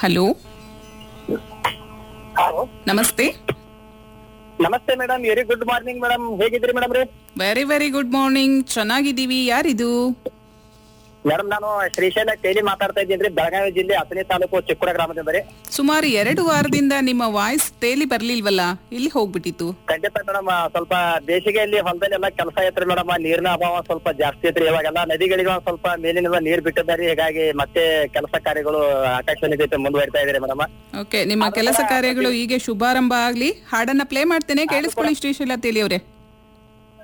hello ನಮಸ್ತೆ ನಮಸ್ತೆ madam very good morning madam ಹೇಗಿದ್ರಿ ಮೇಡಮ್ ರೀ ವೆರಿ ವೆರಿ ಗುಡ್ ಮಾರ್ನಿಂಗ್ ಚೆನ್ನಾಗಿದ್ದೀವಿ ಯಾರಿದು ಮೇಡಮ್ ನಾನು ಶ್ರೀಶೈಲ ತೇಲಿ ಮಾತಾಡ್ತಾ ಇದ್ದೀನಿ ಬೆಳಗಾವಿ ಜಿಲ್ಲೆ ಹತ್ತನೇ ತಾಲೂಕು ಚಿಕ್ಕುಡ ಗ್ರಾಮದಿಂದ ರೀ ಸುಮಾರು ಎರಡು ವಾರದಿಂದ ನಿಮ್ಮ ವಾಯ್ಸ್ ತೇಲಿ ಬರ್ಲಿಲ್ವಲ್ಲ ಇಲ್ಲಿ ಹೋಗ್ಬಿಟ್ಟಿತ್ತು ಖಂಡಿತ ಮೇಡಮ್ ಸ್ವಲ್ಪ ಬೇಸಿಗೆಯಲ್ಲಿ ಹೊಲದಲ್ಲಿ ಎಲ್ಲ ಕೆಲಸ ಐತ್ರಿ ಮೇಡಮ್ ನೀರಿನ ಅಭಾವ ಸ್ವಲ್ಪ ಜಾಸ್ತಿ ಐತ್ರಿ ಇವಾಗೆಲ್ಲ ನದಿಗಳಿಗೆ ಒಂದ್ ಸ್ವಲ್ಪ ಮೇಲಿನಿಂದ ನೀರ್ ಬಿಟ್ಟಿದ್ದಾರೆ ಹೀಗಾಗಿ ಮತ್ತೆ ಕೆಲಸ ಕಾರ್ಯಗಳು ಆಕಾಶವಾಣಿ ಜೊತೆ ಮುಂದುವರಿತಾ ಇದ್ರಿ ಮೇಡಮ್ ಓಕೆ ನಿಮ್ಮ ಕೆಲಸ ಕಾರ್ಯಗಳು ಹೀಗೆ ಶುಭಾರಂಭ ಆಗ್ಲಿ ಹಾಡನ್ನ ಪ್ಲೇ ಮಾಡ್ತೇನೆ ಕೇಳಿಸ್ಕೊಳ್ಳಿ ಶ್ರೀಶೈಲ ತೇಲಿ ಅವರೇ